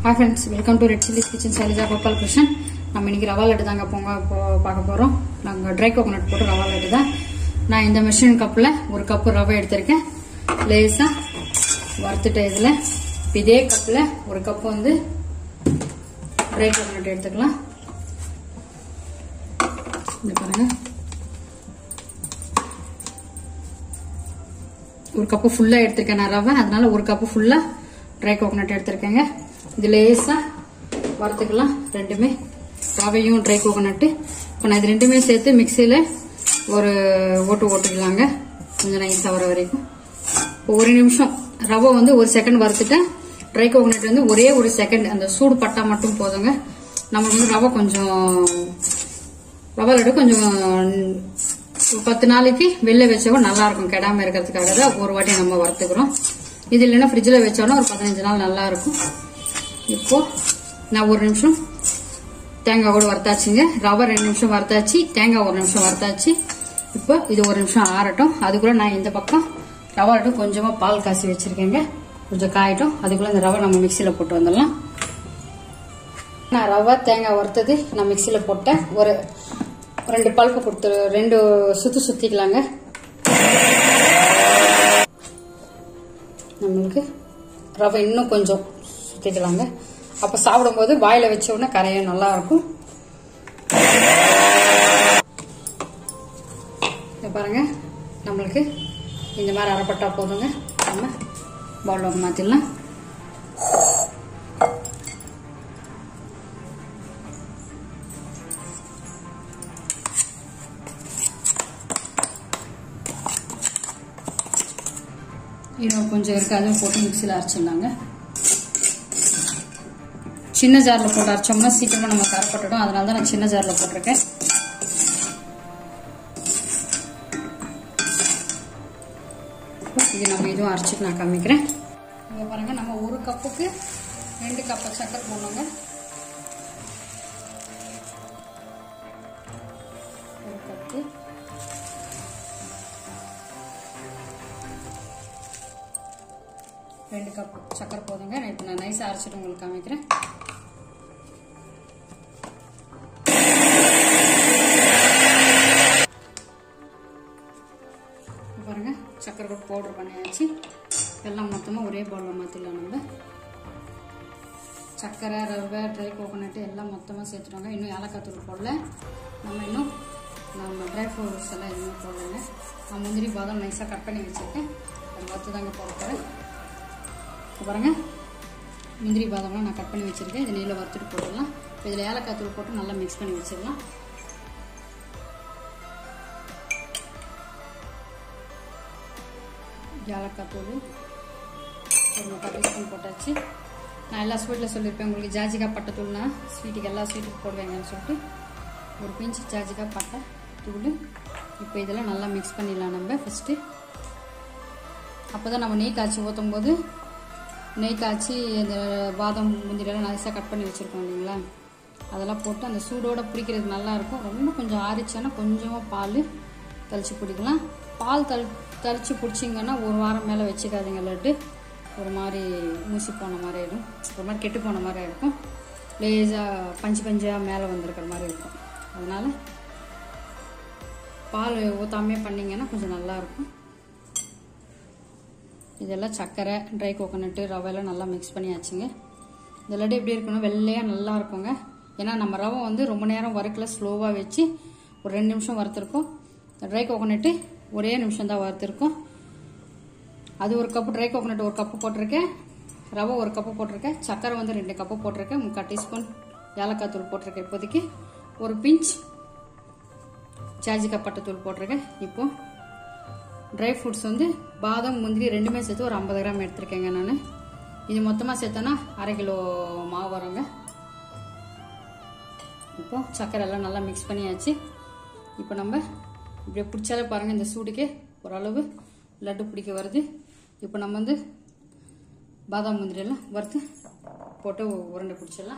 hi friends welcome to red chillies kitchen Sailaja Gopal Krishnan நம்ம இன்னைக்கு ரவா லட்டு தாங்க போங்க போ பார்க்க போகிறோம் நாங்கள் ட்ரை கோகோனட் போட்டு ரவா லட்டு தான் நான் இந்த மெஷின் கப்பில் ஒரு கப்பு ரவை எடுத்திருக்கேன் லேசாக வறுத்துட்டேன் இதில் இதே கப்பில் ஒரு கப்பு வந்து ட்ரை கோகோனட் எடுத்துக்கலாம் இந்த பாருங்க ஒரு கப்பு ஃபுல்லாக எடுத்திருக்கேன் நான் ரவை அதனால ஒரு கப்பு ஃபுல்லாக ட்ரை கோகோனட் எடுத்திருக்கேங்க இது லேசாக வறுத்துக்கலாம் ரெண்டுமே ரவையும் ட்ரை கோகோனட்டு இப்போ நான் இது ரெண்டுமே சேர்த்து மிக்சியில் ஒரு ஓட்டு ஓட்டுக்கலாங்க கொஞ்சம் நைஸாக வர வரைக்கும் இப்போ ஒரு நிமிஷம் ரவை வந்து ஒரு செகண்ட் வறுத்துட்டேன் ட்ரை கோகோனட் வந்து ஒரே ஒரு செகண்ட் அந்த சூடு பட்டா மட்டும் போதுங்க நமக்கு வந்து ரவை கொஞ்சம் ரவை லட்டு கொஞ்சம் ஒரு பத்து நாளைக்கு வெளில வச்சாலும் நல்லா இருக்கும் கெடாம இருக்கிறதுக்காக தான் ஒரு வாட்டி நம்ம வறுத்துக்கிறோம் இது இல்லைன்னா ஃப்ரிட்ஜில் வச்சாலும் ஒரு பதினஞ்சு நாள் நல்லா இருக்கும் இப்போ நான் ஒரு நிமிஷம் தேங்காய் கூட வறுத்தாச்சுங்க ரவை ரெண்டு நிமிஷம் வறுத்தாச்சு தேங்காய் ஒரு நிமிஷம் வறுத்தாச்சு இப்போ இது ஒரு நிமிஷம் ஆறட்டும் அதுக்குள்ள நான் இந்த பக்கம் ரவை லட்டு கொஞ்சமா பால் காசி வச்சிருக்கேங்க கொஞ்சம் காயட்டும் அதுக்குள்ள இந்த ரவை நம்ம மிக்சியில் போட்டு வந்துடலாம் நான் ரவை தேங்காய் வறுத்தது நான் மிக்சியில் போட்டேன் ஒரு ரெண்டு பல்ப்பு கொடுத்து ரெண்டு சுத்து சுத்திக்கலாங்க நம்மளுக்கு ரவை இன்னும் கொஞ்சம் சுத்திக்கலாங்க அப்ப சாப்பிடும்போது வாயில வச்ச உடனே கரையும் நல்லா இருக்கும் இங்க பாருங்க நம்மளுக்கு இந்த மாதிரி அரைப்பட்டா போதுங்க நம்ம பவுலில் மாத்திடலாம் இன்னும் கொஞ்சம் இருக்கு அதுவும் போட்டு மிக்சியில் அரைச்சிடலாங்க சின்ன ஜாரில் போட்டு அரைச்சோம்னா சீக்கிரமா நம்ம கரைப்பட்டுடும் அதனால தான் நான் சின்ன ஜாரில் போட்டிருக்கேன் இது நம்ம இதுவும் அரைச்சிட்டு நான் காமிக்கிறேன் இங்கே பாருங்க நம்ம ஒரு கப்புக்கு ரெண்டு கப்பு சக்கரை போடணுங்க ஒரு கப்பு ரெண்டு கப் சக்கரை போதுங்க நான் இப்போ நான் நைஸாக அரைச்சிட்டு உங்களுக்கு காமிக்கிறேன் பாருங்க சக்கரை கூட பவுடர் பண்ணியாச்சு எல்லாம் மொத்தமாக ஒரே பவுலில் மாற்றிடலாம் நம்ம சக்கரை ரவை ட்ரை கோகோனட் எல்லாம் மொத்தமாக சேர்த்துருவாங்க இன்னும் ஏலக்காய் தூள் போடல நம்ம இன்னும் நம்ம ட்ரை ஃப்ரூட்ஸ் எல்லாம் எதுவுமே போடலைங்க நான் முந்திரி பாதாம் நைஸாக கட் பண்ணி வச்சுருக்கேன் அது மொத்தம் தாங்க போட போகிறேன் இப்போ பாருங்க முந்திரி பாதாம்லாம் நான் கட் பண்ணி வச்சுருக்கேன் இது நெய்யில் வறுத்துட்டு போட்டுடலாம் இப்போ இதில் ஏலக்காய் தூள் போட்டு நல்லா மிக்ஸ் பண்ணி வச்சிடலாம் ஏலக்காய் தூள் ஒரு முக்கால் டீஸ்பூன் போட்டாச்சு நான் எல்லா ஸ்வீட்டில் சொல்லியிருப்பேன் உங்களுக்கு ஜாஜிக்காய் பட்டை தூள்னா ஸ்வீட்டுக்கு எல்லா ஸ்வீட்டுக்கு போடுவேங்கன்னு சொல்லிட்டு ஒரு பிஞ்சு ஜாஜிக்காய் பட்டை தூள் இப்போ இதெல்லாம் நல்லா மிக்ஸ் பண்ணிடலாம் நம்ம ஃபஸ்ட்டு அப்போ தான் நம்ம நெய் காய்ச்சி ஊற்றும் போது நெய் காய்ச்சி இந்த பாதம் முந்திரியெல்லாம் நைஸாக கட் பண்ணி வச்சுருக்கோம் இல்லைங்களா அதெல்லாம் போட்டு அந்த சூடோடு பிடிக்கிறதுக்கு நல்லாயிருக்கும் ரொம்ப கொஞ்சம் ஆறிச்சுன்னா கொஞ்சமாக பால் தெளித்து பிடிக்கலாம் பால் தளி தெளித்து பிடிச்சிங்கன்னா ஒரு வாரம் மேலே வச்சுக்காதீங்க லட்டு ஒரு மாதிரி மூசி போன மாதிரி ஆகிடும் ஒரு மாதிரி கெட்டு போன மாதிரி இருக்கும் லேசாக பஞ்சு பஞ்சாக மேலே வந்திருக்கிற மாதிரி இருக்கும் அதனால் பால் ஊற்றாமே பண்ணிங்கன்னா கொஞ்சம் நல்லாயிருக்கும் இதெல்லாம் சர்க்கரை ட்ரை கோகோனட்டு ரவையெல்லாம் நல்லா மிக்ஸ் பண்ணியாச்சுங்க இந்த லட்டு எப்படி இருக்கணும் வெள்ளையாக நல்லா இருக்குங்க ஏன்னா நம்ம ரவை வந்து ரொம்ப நேரம் வறுக்கல ஸ்லோவாக வச்சு ஒரு ரெண்டு நிமிஷம் வறுத்துருக்கோம் ட்ரை கோகோனட்டு ஒரே நிமிஷம் தான் வறுத்துருக்கோம் அது ஒரு கப்பு ட்ரை கோகோனட் ஒரு கப்பு போட்டிருக்கேன் ரவை ஒரு கப்பு போட்டிருக்கேன் சர்க்கரை வந்து ரெண்டு கப்பு போட்டிருக்கேன் முக்கால் டீஸ்பூன் ஏலக்காய் தூள் போட்டிருக்கேன் இப்போதைக்கு ஒரு பிஞ்ச் ஜாஜிக்காய் பட்டைத்தூள் போட்டிருக்கேன் இப்போ ட்ரை ஃப்ரூட்ஸ் வந்து பாதாம் முந்திரி ரெண்டுமே சேர்த்து ஒரு ஐம்பது கிராம் எடுத்திருக்கேங்க நான் இது மொத்தமாக சேர்த்தோன்னா அரை கிலோ மாவு வருங்க இப்போ சர்க்கரை எல்லாம் நல்லா மிக்ஸ் பண்ணியாச்சு இப்போ நம்ம இப்படியே பிடிச்சாலே பாருங்கள் இந்த சூடுக்கே ஓரளவு லட்டு பிடிக்க வருது இப்போ நம்ம வந்து பாதாம் முந்திரி எல்லாம் வறுத்து போட்டு உருண்டை பிடிச்சிடலாம்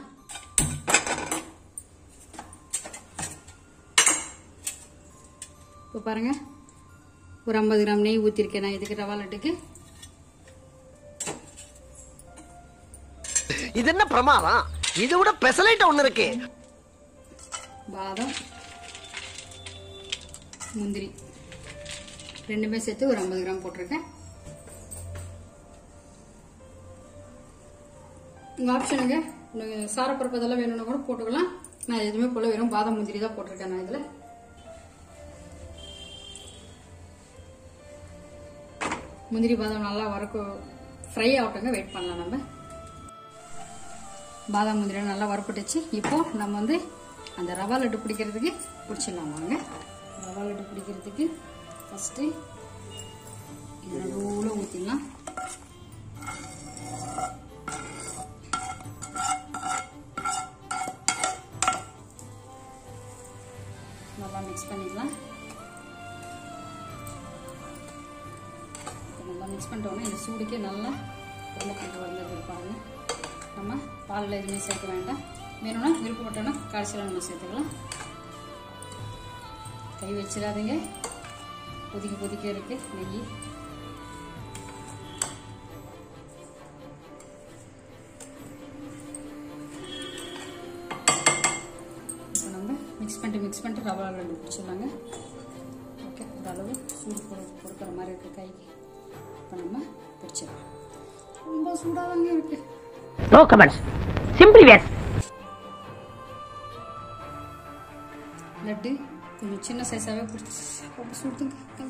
இப்போ பாருங்கள் ஒரு ஐம்பது கிராம் நெய் ஊற்றிருக்கேன் நான் இதுக்கு ரவா லட்டுக்கு இது என்ன பிரமாதம் இது விட பெசலைட் ஒண்ணு இருக்கு பாதம் முந்திரி ரெண்டுமே சேர்த்து ஒரு ஐம்பது கிராம் போட்டிருக்கேன் உங்க ஆப்ஷனுங்க உங்களுக்கு சாரப்பருப்பு இதெல்லாம் வேணும்னா கூட போட்டுக்கலாம் நான் எதுவுமே போல வெறும் பாதாம் முந்திரி தான் போட்டிருக்கேன் நான் இதுல முந்திரி பாதாம் நல்லா வறுக்க ஃப்ரை ஆகட்டுங்க வெயிட் பண்ணலாம் நம்ம பாதாம் முந்திரி நல்லா வறுப்பட்டுச்சு இப்போ நம்ம வந்து அந்த ரவா லட்டு பிடிக்கிறதுக்கு பிடிச்சிடலாம் வாங்க ரவா லட்டு பிடிக்கிறதுக்கு ஃபஸ்ட்டு இது நடுவில் ஊற்றிடலாம் நல்லா மிக்ஸ் பண்ணிக்கலாம் இப்போ நல்லா மிக்ஸ் பண்ணிட்டோம்னா இந்த சூடுக்கே நல்லா உருளைக்கிழங்கு வந்தது பாருங்க நம்ம பாலில் எதுவுமே சேர்க்க வேண்டாம் வேணும்னா விருப்பப்பட்டோன்னா கடைசியில் நம்ம சேர்த்துக்கலாம் கை வச்சிடாதீங்க கொதிக்க கொதிக்க இருக்கு நெய் இப்போ நம்ம மிக்ஸ் பண்ணிட்டு மிக்ஸ் பண்ணிட்டு ரவா லட்டு பிடிச்சிடலாங்க ஓகே ஒரு அளவு சூடு கொடு- கொடுக்குற மாதிரி இருக்கு கைக்கு இப்போ நம்ம பிடிச்சிடலாம் ரொம்ப சூடாக தாங்க இருக்கு நோ கமெண்ட்ஸ் சிம்பிளி வேஸ் லட்டு கொஞ்சம் சின்ன சைஸாகவே பிடிச்சி ரொம்ப சுடுதுங்க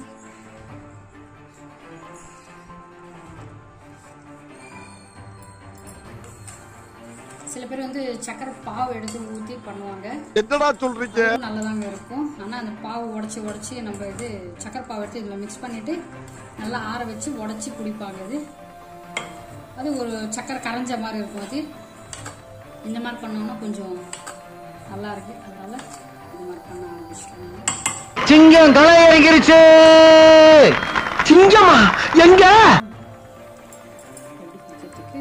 சில பேர் வந்து சக்கரை பாவு எடுத்து ஊற்றி பண்ணுவாங்க என்னடா சொல்றீங்க அதுவும் நல்லதாங்க இருக்கும் ஆனால் அந்த பாவு உடச்சி உடச்சி நம்ம இது சக்கரை பாவு எடுத்து இதில் மிக்ஸ் பண்ணிட்டு நல்லா ஆற வச்சு உடச்சி குடிப்பாங்க இது அது ஒரு சக்கரை கரைஞ்ச மாதிரி இருக்கும் அது இந்த மாதிரி பண்ணோம்னா கொஞ்சம் நல்லா இருக்கு அதனால இந்த மாதிரி பண்ண ஆரம்பிச்சிட்டாங்க சிங்கம் களை இறங்கிருச்சு சிங்கமா எங்க எப்படி குடிக்கிறதுக்கு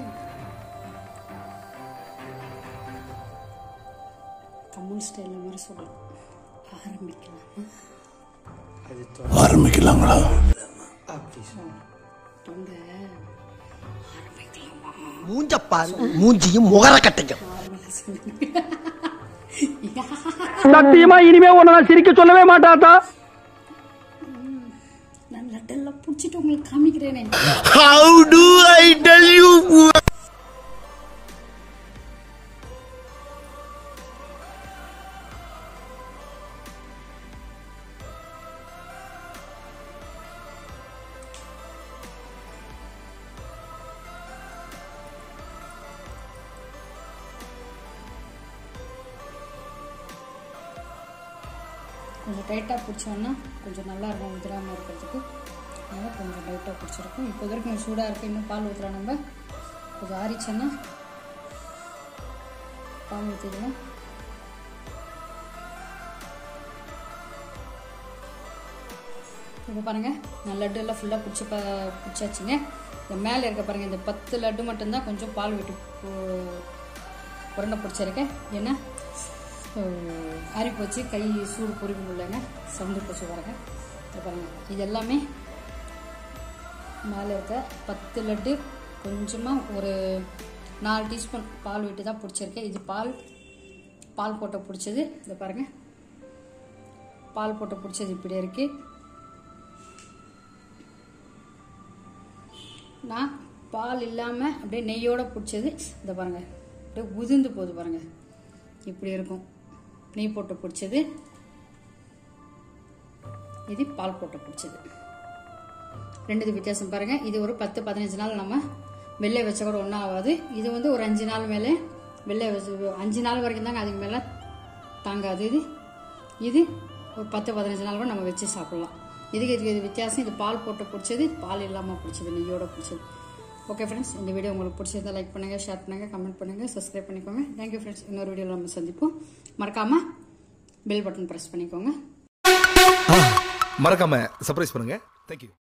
தமிழ் ஸ்டைலில் மாதிரி சொல்லலாம் ஆரம்பிக்கலாம் ஆரம்பிக்கலாங்களா தொண்டை ஆரம்பிக்கலாமா மூஞ்சப்பாரு மூஞ்சியும் முகர கட்டையும் நார்மலாக சொல்லுங்க சத்தியமா இனிமே உன்னை நான் சிரிக்க சொல்லவே மாட்டாத்தா நான் லட்டெல்லாம் பிடிச்சிட்டு உங்களுக்கு காமிக்கிறேனே how to I tell you கொஞ்சம் டைட்டாக பிடிச்சோன்னா கொஞ்சம் நல்லா இருக்கும் உதிராமல் இருக்கிறதுக்கு அதனால் கொஞ்சம் டைட்டாக பிடிச்சிருக்கும் இப்போ வரைக்கும் சூடாக இருக்குது இன்னும் பால் ஊற்றுறோம் நம்ம கொஞ்சம் ஆறிச்சோன்னா பால் ஊற்றிக்கலாம் இப்போ பாருங்கள் நான் லட்டு எல்லாம் ஃபுல்லாக பிடிச்சி ப பிடிச்சாச்சுங்க இந்த மேலே இருக்க பாருங்கள் இந்த பத்து லட்டு மட்டும்தான் கொஞ்சம் பால் விட்டு பு- உருண்டை பிடிச்சிருக்கேன் ஏன்னா அஹ், ஆறி போச்சு கை சூடு பொறுக்க முடியலங்க சவுண்டு போச்சு பாருங்க இது பாருங்க இது எல்லாமே மேலே இருக்க பத்து லட்டு கொஞ்சமாக ஒரு நாலு டீஸ்பூன் பால் விட்டு தான் பிடிச்சிருக்கேன் இது பால் பால் போட்ட பிடிச்சது இதை பாருங்க பால் போட்ட பிடிச்சது இப்படி இருக்கு நான் பால் இல்லாமல் அப்படியே நெய்யோட பிடிச்சது இதை பாருங்க அப்படியே உதிர்ந்து போகுது பாருங்க இப்படி இருக்கும் நெய் போட்டு பிடிச்சது இது பால் போட்டு பிடிச்சது ரெண்டு வித்தியாசம் பாருங்க இது ஒரு பத்து பதினஞ்சு நாள் நம்ம வெள்ளை வச்ச கூட ஒன்றும் ஆகாது இது வந்து ஒரு அஞ்சு நாள் மேலே வெள்ளை வச்சு அஞ்சு நாள் வரைக்கும் தாங்க அதுக்கு மேலே தாங்காது இது இது ஒரு பத்து பதினஞ்சு நாள் கூட நம்ம வச்சு சாப்பிடலாம் இதுக்கு இதுக்கு இது வித்தியாசம் இது பால் போட்டு பிடிச்சது பால் இல்லாமல் பிடிச்சது நெய்யோட பிடிச்சது ஓகே ஃப்ரெண்ட்ஸ் இந்த வீடியோ உங்களுக்கு பிடிச்சிருந்தா லைக் பண்ணுங்கள் ஷேர் பண்ணுங்கள் கமெண்ட் பண்ணுங்கள் சப்ஸ்கிரைப் பண்ணிக்கோங்க தேங்க்யூ ஃப்ரெண்ட்ஸ் இன்னொரு வீடியோவில் நம்ம சந்திப்போம் மறக்காமல் பெல் பட்டன் ப்ரெஸ் பண்ணிக்கோங்க மறக்காம சர்ப்ரைஸ் பண்ணுங்க தேங்க்யூ